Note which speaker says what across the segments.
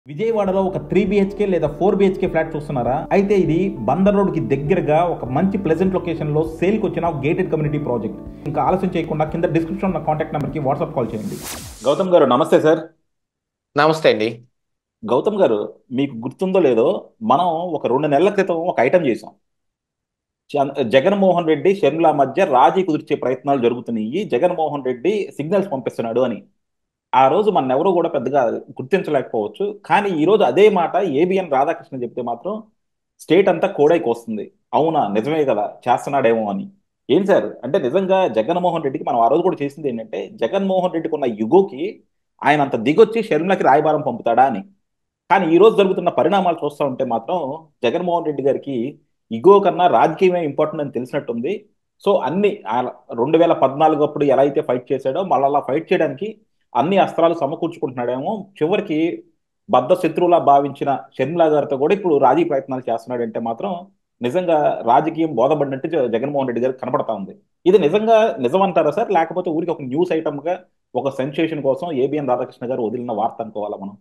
Speaker 1: విజయవాడలో ఒక three BHK లేదా ఫోర్ బిహెచ్కే ఫ్లాట్ చూస్తున్నారా అయితే ఇది బందర్ రోడ్ కి దగ్గరగా ఒక మంచి ప్లెజెంట్ లొకేషన్ లో సేల్ కి వచ్చిన గేటెడ్ కమ్యూనిటీ ప్రాజెక్ట్ ఇంకా ఆలస్యం చేయకుండా కింద డిస్క్రిప్షన్ ఉన్న కాంటాక్ట్ నెంబర్ కి వాట్సాప్ కాల్ చేయండి గౌతమ్ గారు నమస్తే సార్
Speaker 2: నమస్తే అండి
Speaker 1: గౌతమ్ గారు మీకు గుర్తుందో లేదో మనం ఒక రెండు నెలల క్రితం ఒక ఐటెం చేసాం చ- జగన్మోహన్ రెడ్డి షర్మిల మధ్య రాజీ కుదిర్చే ప్రయత్నాలు జరుగుతున్నాయి జగన్మోహన్ రెడ్డి సిగ్నల్స్ పంపిస్తున్నాడు అని ఆ రోజు మన ఎవరు కూడా పెద్దగా గుర్తించలేకపోవచ్చు కానీ ఈ రోజు అదే మాట ఏబిఎన్ రాధాకృష్ణ చెప్తే మాత్రం స్టేట్ అంతా కోడైకి వస్తుంది అవునా నిజమే కదా చేస్తున్నాడేమో అని ఏం సార్ అంటే నిజంగా జగన్మోహన్ రెడ్డికి మనం ఆ రోజు కూడా చేసింది ఏంటంటే జగన్మోహన్ రెడ్డికి ఉన్న యుగోకి ఆయన అంత దిగొచ్చి షర్మిలకి రాయబారం పంపుతాడా అని కానీ ఈ రోజు జరుగుతున్న పరిణామాలు చూస్తూ ఉంటే మాత్రం జగన్మోహన్ రెడ్డి గారికి ఇగో కన్నా రాజకీయమే ఇంపార్టెంట్ అని తెలిసినట్టుంది సో అన్ని రెండు వేల పద్నాలుగు అప్పుడు ఎలా అయితే ఫైట్ చేశాడో మళ్ళీ అలా ఫైట్ చేయడానికి అన్ని అస్త్రాలు సమకూర్చుకుంటున్నాడేమో చివరికి బద్ధ శత్రువులా భావించిన షర్మిలా గారితో కూడా ఇప్పుడు రాజీ ప్రయత్నాలు చేస్తున్నాడంటే మాత్రం నిజంగా రాజకీయం బోధపడినట్టు జ- జగన్మోహన్ రెడ్డి గారికి కనపడతా ఉంది ఇది నిజంగా నిజమంటారా సార్ లేకపోతే ఊరికి ఒక న్యూస్ ఐటమ్ గా ఒక సెన్సేషన్ కోసం ఏబిఎన్ రాధాకృష్ణ గారు వదిలిన వార్త అనుకోవాలా మనం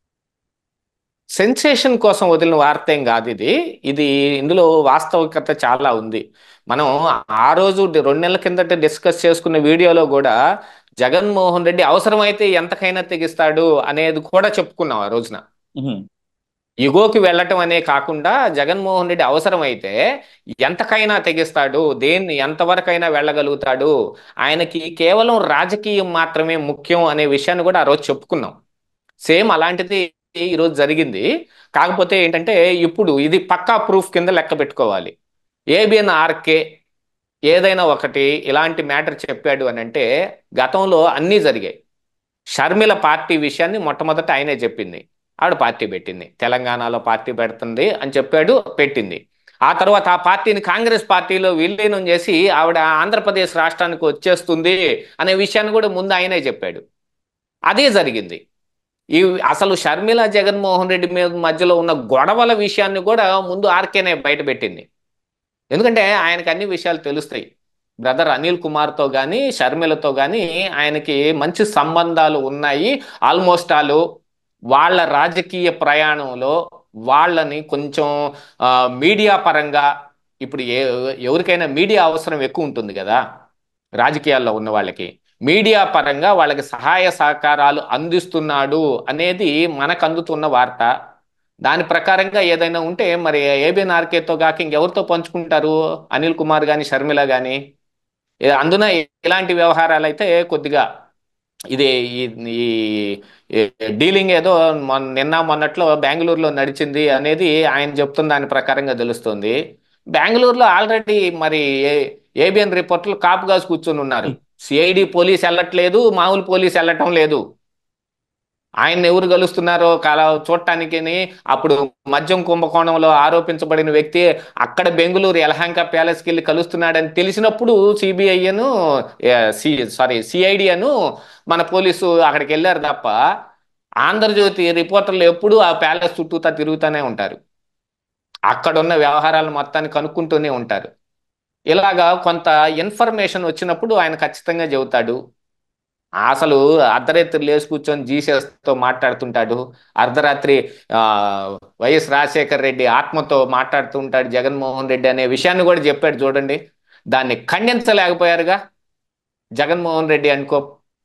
Speaker 2: సెన్సేషన్ కోసం వదిలిన వార్త ఏం కాదు ఇది ఇది ఇందులో వాస్తవికత చాలా ఉంది మనం ఆ రోజు రెండు నెలల కిందట డిస్కస్ చేసుకున్న వీడియోలో కూడా జగన్మోహన్ రెడ్డి అవసరమైతే ఎంతకైనా తెగిస్తాడు అనేది కూడా చెప్పుకున్నాం ఆ రోజున
Speaker 1: ఉహుం.
Speaker 2: యుగోకి వెళ్ళటం అనే కాకుండా జగన్మోహన్ రెడ్డి అవసరమైతే ఎంతకైనా తెగిస్తాడు దేన్ని ఎంతవరకైనా వెళ్ళగలుగుతాడు ఆయనకి కేవలం రాజకీయం మాత్రమే ముఖ్యం అనే విషయాన్ని కూడా ఆ రోజు చెప్పుకున్నాం సేమ్ అలాంటిది ఈరోజు జరిగింది కాకపోతే ఏంటంటే ఇప్పుడు ఇది పక్కా ప్రూఫ్ కింద లెక్క పెట్టుకోవాలి ఏబిఎన్ ఆర్కే ఏదైనా ఒకటి ఇలాంటి మ్యాటర్ చెప్పాడు అని అంటే గతంలో అన్నీ జరిగాయి షర్మిల పార్టీ విషయాన్ని మొట్టమొదట ఆయనే చెప్పింది ఆవిడ పార్టీ పెట్టింది తెలంగాణలో పార్టీ పెడుతుంది అని చెప్పాడు పెట్టింది ఆ తర్వాత ఆ పార్టీని కాంగ్రెస్ పార్టీలో విలీనం చేసి ఆవిడ ఆంధ్రప్రదేశ్ రాష్ట్రానికి వచ్చేస్తుంది అనే విషయాన్ని కూడా ముందు ఆయనే చెప్పాడు అదే జరిగింది ఈ అసలు షర్మిల జగన్మోహన్ రెడ్డి మీద మధ్యలో ఉన్న గొడవల విషయాన్ని కూడా ముందు ఆర్కేనే బయటపెట్టింది ఎందుకంటే ఆయనకి అన్ని విషయాలు తెలుస్తాయి బ్రదర్ అనిల్ కుమార్తో కానీ షర్మిలతో కానీ ఆయనకి మంచి సంబంధాలు ఉన్నాయి ఆల్మోస్ట్ ఆల్ వాళ్ళ రాజకీయ ప్రయాణంలో వాళ్ళని కొంచెం ఆ, మీడియా పరంగా ఇప్పుడు ఏ ఎవరికైనా మీడియా అవసరం ఎక్కువ ఉంటుంది కదా రాజకీయాల్లో ఉన్న వాళ్ళకి మీడియా పరంగా వాళ్ళకి సహాయ సహకారాలు అందిస్తున్నాడు అనేది మనకు అందుతున్న వార్త దాని ప్రకారంగా ఏదైనా ఉంటే మరి ఏబిఎన్ ఆర్కేతో కాక ఇంకెవరితో పంచుకుంటారు అనిల్ కుమార్ కానీ షర్మిల కానీ అందున ఇలాంటి వ్యవహారాలు అయితే కొద్దిగా ఇది ఈ- ఈ డీలింగ్ ఏదో మొన్న నిన్న మొన్నట్లో బెంగళూరులో నడిచింది అనేది ఆయన చెప్తున్న దాని ప్రకారంగా తెలుస్తుంది బెంగళూరులో ఆల్రెడీ మరి ఏబిఎన్ రిపోర్టర్లు కాపు కాసి కూర్చొని ఉన్నారు సిఐడి పోలీస్ వెళ్ళట్లేదు మామూలు పోలీస్ వెళ్ళటం లేదు ఆయన ఎవరు కలుస్తున్నారో కల చూడటానికి అప్పుడు మద్యం కుంభకోణంలో ఆరోపించబడిన వ్యక్తి అక్కడ బెంగళూరు యలహంక ప్యాలెస్కి వెళ్ళి కలుస్తున్నాడని తెలిసినప్పుడు సిబిఐను సి సారీ సిఐడి అను మన పోలీసు అక్కడికి వెళ్ళారు తప్ప ఆంధ్రజ్యోతి రిపోర్టర్లు ఎప్పుడూ ఆ ప్యాలెస్ చుట్టూతా తిరుగుతూనే ఉంటారు అక్కడ ఉన్న వ్యవహారాలు మొత్తాన్ని కనుక్కుంటూనే ఉంటారు ఇలాగా కొంత ఇన్ఫర్మేషన్ వచ్చినప్పుడు ఆయన ఖచ్చితంగా చెబుతాడు అసలు అర్ధరాత్రి లేచి కూర్చొని జీసస్తో మాట్లాడుతుంటాడు అర్ధరాత్రి ఆ, వైఎస్ రాజశేఖర్ రెడ్డి ఆత్మతో మాట్లాడుతుంటాడు జగన్మోహన్ రెడ్డి అనే విషయాన్ని కూడా చెప్పాడు చూడండి దాన్ని ఖండించలేకపోయారుగా జగన్మోహన్ రెడ్డి అనుకో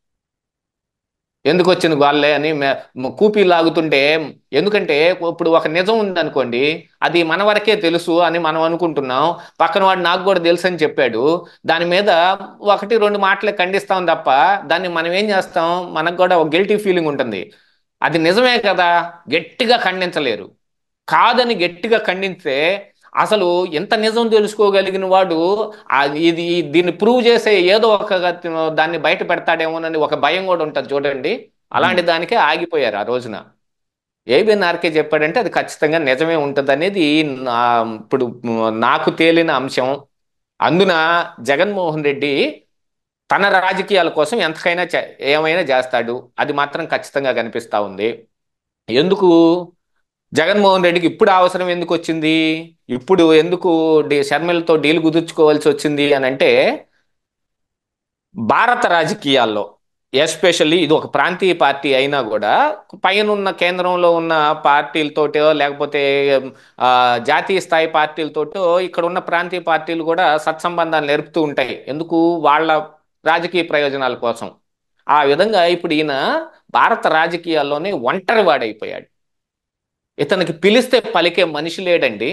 Speaker 2: ఎందుకు వచ్చింది వాళ్ళే అని మే- మ- కూపీ లాగుతుంటే ఎందుకంటే ఇప్పుడు ఒక నిజం ఉందనుకోండి అది మన వరకే తెలుసు అని మనం అనుకుంటున్నాం పక్కన వాడు నాకు కూడా తెలుసు అని చెప్పాడు దాని మీద ఒకటి రెండు మాటలే ఖండిస్తాం తప్ప దాన్ని మనం ఏం చేస్తాం మనకు కూడా ఒక గిల్టీ ఫీలింగ్ ఉంటుంది అది నిజమే కదా గట్టిగా ఖండించలేరు కాదని గట్టిగా ఖండిస్తే అసలు ఎంత నిజం తెలుసుకోగలిగిన వాడు ఆ ఇది దీన్ని ప్రూవ్ చేసే ఏదో ఒక దాన్ని బయట పెడతాడేమోనని ఒక భయం కూడా ఉంటుంది చూడండి అలాంటి దానికే ఆగిపోయారు ఆ రోజున ఏబిఎన్ ఆర్కే చెప్పాడంటే అది ఖచ్చితంగా నిజమే ఉంటుంది అనేది నా ఇప్పుడు నాకు తేలిన అంశం అందున జగన్మోహన్ రెడ్డి తన రాజకీయాల కోసం ఎంతకైనా చే- ఏమైనా చేస్తాడు అది మాత్రం ఖచ్చితంగా కనిపిస్తా ఉంది ఎందుకు జగన్మోహన్ రెడ్డికి ఇప్పుడు అవసరం ఎందుకు వచ్చింది ఇప్పుడు ఎందుకు డి- షర్మిలతో డీల్ కుదుర్చుకోవాల్సి వచ్చింది అని అంటే భారత రాజకీయాల్లో ఎస్పెషల్లీ ఇది ఒక ప్రాంతీయ పార్టీ అయినా కూడా పైన ఉన్న కేంద్రంలో ఉన్న పార్టీలతోటో లేకపోతే ఆ, జాతీయ స్థాయి పార్టీలతోటో ఇక్కడ ఉన్న ప్రాంతీయ పార్టీలు కూడా సత్సంబంధాలు నేర్పుతూ ఉంటాయి ఎందుకు వాళ్ళ రాజకీయ ప్రయోజనాల కోసం ఆ విధంగా ఇప్పుడు ఈయన భారత రాజకీయాల్లోనే ఒంటరి వాడైపోయాడు ఇతనికి పిలిస్తే పలికే మనిషి లేడండి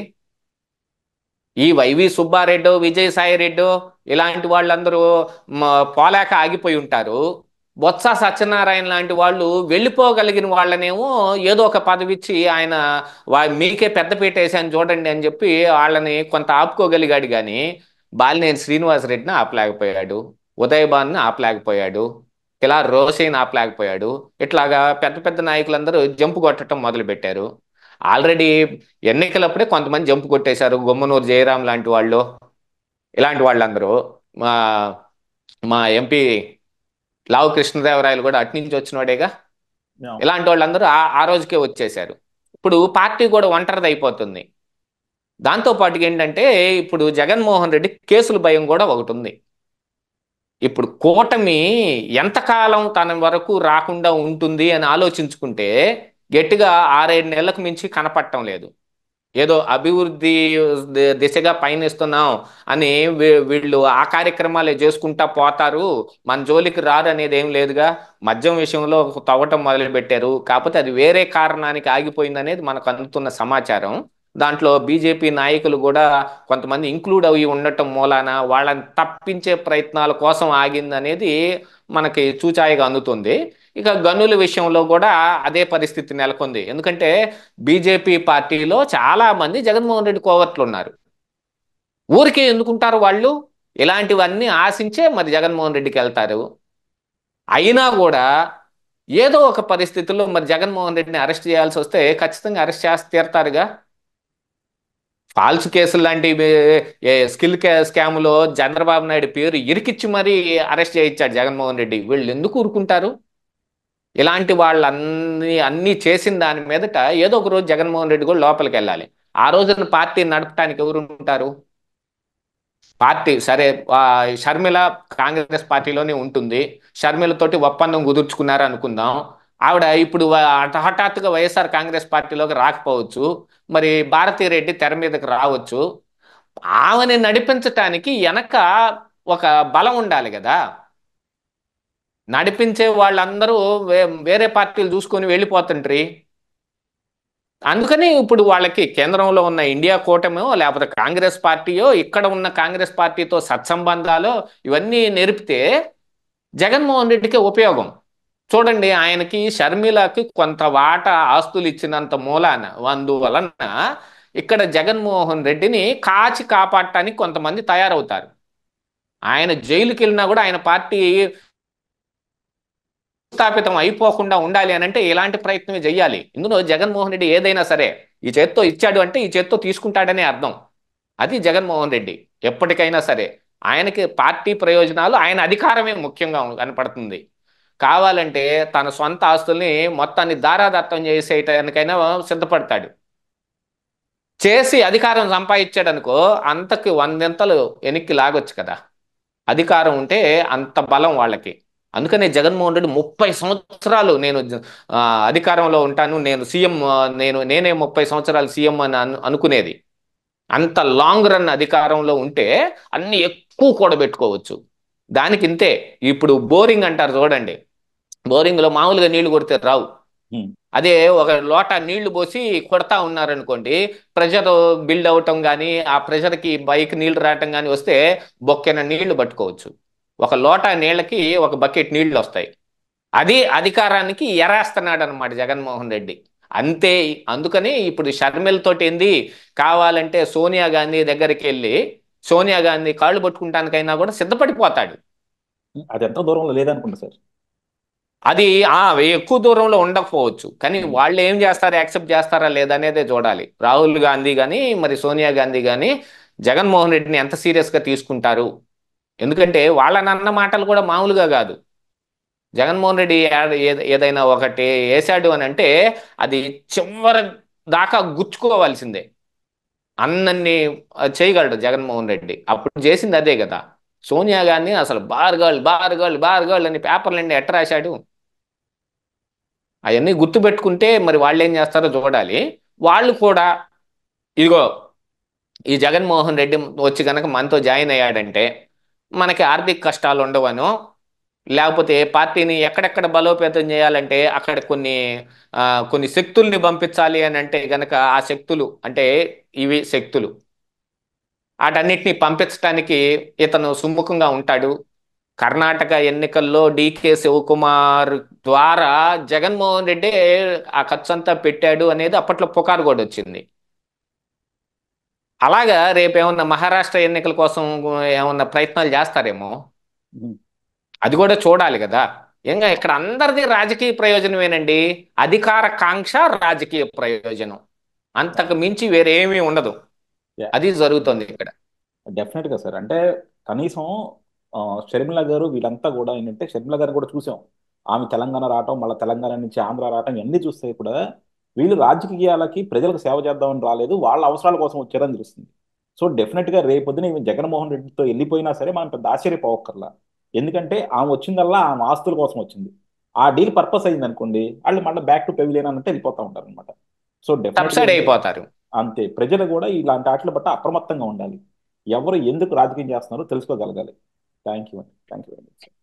Speaker 2: ఈ వైవి సుబ్బారెడ్డో విజయసాయి రెడ్డో ఇలాంటి వాళ్ళందరూ మ, పోలేక ఆగిపోయి ఉంటారు బొత్స సత్యనారాయణ లాంటి వాళ్ళు వెళ్ళిపోగలిగిన వాళ్ళనేమో ఏదో ఒక పదవి ఇచ్చి ఆయన వా- మీకే పెద్దపీట వేసాను చూడండి అని చెప్పి వాళ్ళని కొంత ఆపుకోగలిగాడు కానీ బాలినేని శ్రీనివాసరెడ్డిని ఆపలేకపోయాడు ఉదయభాన్ని ఆపలేకపోయాడు ఇలా రోసేని ఆపలేకపోయాడు ఇట్లాగా పెద్ద పెద్ద నాయకులందరూ జంపు కొట్టడం మొదలు పెట్టారు ఆల్రెడీ ఎన్నికలప్పుడే కొంతమంది జంపు కొట్టేశారు గుమ్మనూరు జయరాం లాంటి వాళ్ళు ఇలాంటి వాళ్ళందరూ మా మా ఎంపీ లావు కృష్ణదేవరాయలు కూడా అటు నుంచి వచ్చినోడేగా ఇలాంటి వాళ్ళందరూ ఆ ఆ రోజుకే వచ్చేసారు ఇప్పుడు పార్టీ కూడా ఒంటరిది అయిపోతుంది దాంతో పాటుగా ఏంటంటే ఇప్పుడు జగన్మోహన్ రెడ్డి కేసుల భయం కూడా ఒకటి ఉంది ఇప్పుడు కూటమి ఎంతకాలం తన వరకు రాకుండా ఉంటుంది అని ఆలోచించుకుంటే గట్టిగా ఆరేడు నెలలకు మించి కనపడటం లేదు ఏదో అభివృద్ధి ది- దిశగా పయనిస్తున్నాం అని వీ- వీళ్ళు ఆ కార్యక్రమాలే చేసుకుంటా పోతారు మన జోలికి రారు అనేది ఏం లేదుగా మద్యం విషయంలో తవ్వటం మొదలు పెట్టారు కాకపోతే అది వేరే కారణానికి ఆగిపోయింది అనేది మనకు అందుతున్న సమాచారం దాంట్లో బీజేపీ నాయకులు కూడా కొంతమంది ఇంక్లూడ్ అవి ఉండటం మూలాన వాళ్ళని తప్పించే ప్రయత్నాల కోసం ఆగింది అనేది మనకి చూచాయిగా అందుతుంది ఇక గనుల విషయంలో కూడా అదే పరిస్థితి నెలకొంది ఎందుకంటే బీజేపీ పార్టీలో చాలా మంది జగన్మోహన్ రెడ్డి కోవర్ట్లు ఉన్నారు ఊరికే ఎందుకుంటారు వాళ్ళు ఇలాంటివన్నీ ఆశించే మరి జగన్మోహన్ రెడ్డికి వెళ్తారు అయినా కూడా ఏదో ఒక పరిస్థితుల్లో మరి జగన్మోహన్ రెడ్డిని అరెస్ట్ చేయాల్సి వస్తే ఖచ్చితంగా అరెస్ట్ చేసి తీరతారుగా ఫాల్స్ కేసులు లాంటి స్కిల్ స్కామ్లో చంద్రబాబు నాయుడు పేరు ఇరికిచ్చి మరీ అరెస్ట్ చేయించాడు జగన్మోహన్ రెడ్డి వీళ్ళు ఎందుకు ఊరుకుంటారు ఇలాంటి వాళ్ళన్ని అన్ని చేసిన దాని మీదట ఏదో ఒక రోజు జగన్మోహన్ రెడ్డి కూడా లోపలికి వెళ్ళాలి ఆ రోజున పార్టీ నడపడానికి ఎవరు ఉంటారు పార్టీ సరే ఆ, షర్మిల కాంగ్రెస్ పార్టీలోనే ఉంటుంది షర్మిలతోటి ఒప్పందం కుదుర్చుకున్నారు అనుకుందాం ఆవిడ ఇప్పుడు వ- హఠ- హఠాత్తుగా వైఎస్ఆర్ కాంగ్రెస్ పార్టీలోకి రాకపోవచ్చు మరి భారతీ రెడ్డి తెర మీదకి రావచ్చు ఆమెని నడిపించటానికి వెనక ఒక బలం ఉండాలి కదా నడిపించే వాళ్ళందరూ వే- వేరే పార్టీలు చూసుకొని వెళ్ళిపోతుంటారు అందుకని ఇప్పుడు వాళ్ళకి కేంద్రంలో ఉన్న ఇండియా కూటమో లేకపోతే కాంగ్రెస్ పార్టీయో ఇక్కడ ఉన్న కాంగ్రెస్ పార్టీతో సత్సంబంధాలు ఇవన్నీ నెరిపితే జగన్మోహన్ రెడ్డికి ఉపయోగం చూడండి ఆయనకి షర్మిలకి కొంత వాటా ఆస్తులు ఇచ్చినంత మూలాన అందువలన ఇక్కడ జగన్మోహన్ రెడ్డిని కాచి కాపాడటానికి కొంతమంది తయారవుతారు ఆయన జైలుకి వెళ్ళినా కూడా ఆయన పార్టీ స్థాపితం అయిపోకుండా ఉండాలి అని అంటే ఇలాంటి ప్రయత్నమే చెయ్యాలి ఇందులో జగన్మోహన్ రెడ్డి ఏదైనా సరే ఈ చేత్తో ఇచ్చాడు అంటే ఈ చేత్తో తీసుకుంటాడనే అర్థం అది జగన్మోహన్ రెడ్డి ఎప్పటికైనా సరే ఆయనకి పార్టీ ప్రయోజనాలు ఆయన అధికారమే ముఖ్యంగా కనపడుతుంది కావాలంటే తన సొంత ఆస్తుల్ని మొత్తాన్ని దారాదత్తం చేసేయటానికైనా సిద్ధపడతాడు చేసి అధికారం సంపాదించాడు అనుకో అంతకి వందెంతలు వెనక్కి లాగొచ్చు కదా అధికారం ఉంటే అంత బలం వాళ్ళకి అందుకనే జగన్మోహన్ రెడ్డి ముప్పై సంవత్సరాలు నేను జ- ఆ, అధికారంలో ఉంటాను నేను సీఎం ఆ, నేను నేనే ముప్పై సంవత్సరాలు సీఎం అని అను- అనుకునేది అంత లాంగ్ రన్ అధికారంలో ఉంటే అన్ని ఎక్కువ కూడబెట్టుకోవచ్చు దానికి ఇంతే ఇప్పుడు బోరింగ్ అంటారు చూడండి బోరింగ్ లో మామూలుగా నీళ్లు కొడితే రావు
Speaker 1: Hmm.
Speaker 2: అదే ఒక లోట నీళ్లు పోసి కొడతా ఉన్నారనుకోండి ప్రెషర్ బిల్డ్ అవటం కానీ ఆ ప్రెషర్కి బైక్ నీళ్లు రావటం కానీ వస్తే బొక్కెన నీళ్లు పట్టుకోవచ్చు ఒక లోట నీళ్ళకి ఒక బకెట్ నీళ్లు వస్తాయి అది అధికారానికి ఎరాస్తున్నాడు అనమాట జగన్మోహన్ రెడ్డి అంతే అందుకని ఇప్పుడు షర్మిల తోటి ఏంది కావాలంటే సోనియా గాంధీ దగ్గరికి వెళ్ళి సోనియా గాంధీ కాళ్ళు పట్టుకుంటానికైనా కూడా సిద్ధపడిపోతాడు
Speaker 1: అది ఎంత దూరంలో లేదనుకుంటా సార్
Speaker 2: అది ఆ ఎక్కువ దూరంలో ఉండకపోవచ్చు కానీ వాళ్ళు ఏం చేస్తారు యాక్సెప్ట్ చేస్తారా లేదా అనేదే చూడాలి రాహుల్ గాంధీ కానీ మరి సోనియా గాంధీ కానీ జగన్మోహన్ రెడ్డిని ఎంత serious గా తీసుకుంటారు ఎందుకంటే వాళ్ళని అన్న మాటలు కూడా మామూలుగా కాదు జగన్మోహన్ రెడ్డి ఏ- ఏ- ఏదైనా ఒకటి వేసాడు అని అంటే అది చివరి దాకా గుచ్చుకోవాల్సిందే అన్నన్ని చేయగలడు జగన్మోహన్ రెడ్డి అప్పుడు చేసింది అదే కదా సోనియా గాంధీ అసలు bar girl bar girl bar girl అని పేపర్లన్నీ ఎట్ట రాశాడు అవన్నీ గుర్తుపెట్టుకుంటే మరి వాళ్ళు ఏం చేస్తారో చూడాలి వాళ్ళు కూడా ఇదిగో ఈ జగన్మోహన్ రెడ్డి వచ్చి కనుక మనతో జాయిన్ అయ్యాడంటే మనకి ఆర్థిక కష్టాలు ఉండవనో లేకపోతే పార్టీని ఎక్కడెక్కడ బలోపేతం చేయాలంటే అక్కడ కొన్ని ఆ, కొన్ని శక్తుల్ని పంపించాలి అని అంటే గనక ఆ శక్తులు అంటే ఇవి శక్తులు వాటన్నిటిని పంపించడానికి ఇతను సుముఖంగా ఉంటాడు కర్ణాటక ఎన్నికల్లో డికే శివకుమార్ ద్వారా జగన్మోహన్ రెడ్డి ఆ ఖర్చు అంతా పెట్టాడు అనేది అప్పట్లో పుకారు కూడా వచ్చింది అలాగా రేపు ఏమన్నా మహారాష్ట్ర ఎన్నికల కోసం ఏమన్నా ప్రయత్నాలు చేస్తారేమో
Speaker 1: ఉమ్.
Speaker 2: అది కూడా చూడాలి కదా ఇంకా ఇక్కడ అందరిది రాజకీయ ప్రయోజనమేనండి అధికార కాంక్ష రాజకీయ ప్రయోజనం అంతకు మించి వేరేమీ ఉండదు
Speaker 1: Yeah.
Speaker 2: అది జరుగుతుంది ఇక్కడ
Speaker 1: డెఫినెట్ గా సార్ అంటే కనీసం ఆ, షర్మిల గారు వీళ్ళంతా కూడా ఏంటంటే షర్మిల గారిని కూడా చూసాం ఆమె తెలంగాణ రావటం మళ్ళీ తెలంగాణ నుంచి ఆంధ్ర రావటం ఇవన్నీ చూస్తే కూడా వీళ్ళు రాజకీయాలకి ప్రజలకు సేవ చేద్దామని రాలేదు వాళ్ళ అవసరాల కోసం వచ్చారని తెలుస్తుంది సో డెఫినెట్ గా రేపొద్దున ఈమె జగన్మోహన్ రెడ్డితో వెళ్ళిపోయినా సరే మనం పెద్ద ఆశ్చర్యపోవక్కర్లా ఎందుకంటే ఆమె వచ్చిందల్లా ఆమె ఆస్తుల కోసం వచ్చింది ఆ డీల్ పర్పస్ అయింది అనుకోండి వాళ్ళు మళ్ళీ బ్యాక్ టు పెవిలియన్ అన్నట్టు వెళ్ళిపోతా ఉంటారు అనమాట సో
Speaker 2: సబ్సైడ్
Speaker 1: డెఫినెట్
Speaker 2: అయిపోతారు
Speaker 1: అంతే ప్రజలు కూడా ఇలాంటి ఆటల పట్ల అప్రమత్తంగా ఉండాలి ఎవరు ఎందుకు రాజకీయం చేస్తున్నారో తెలుసుకోగలగాలి thank you thank you very much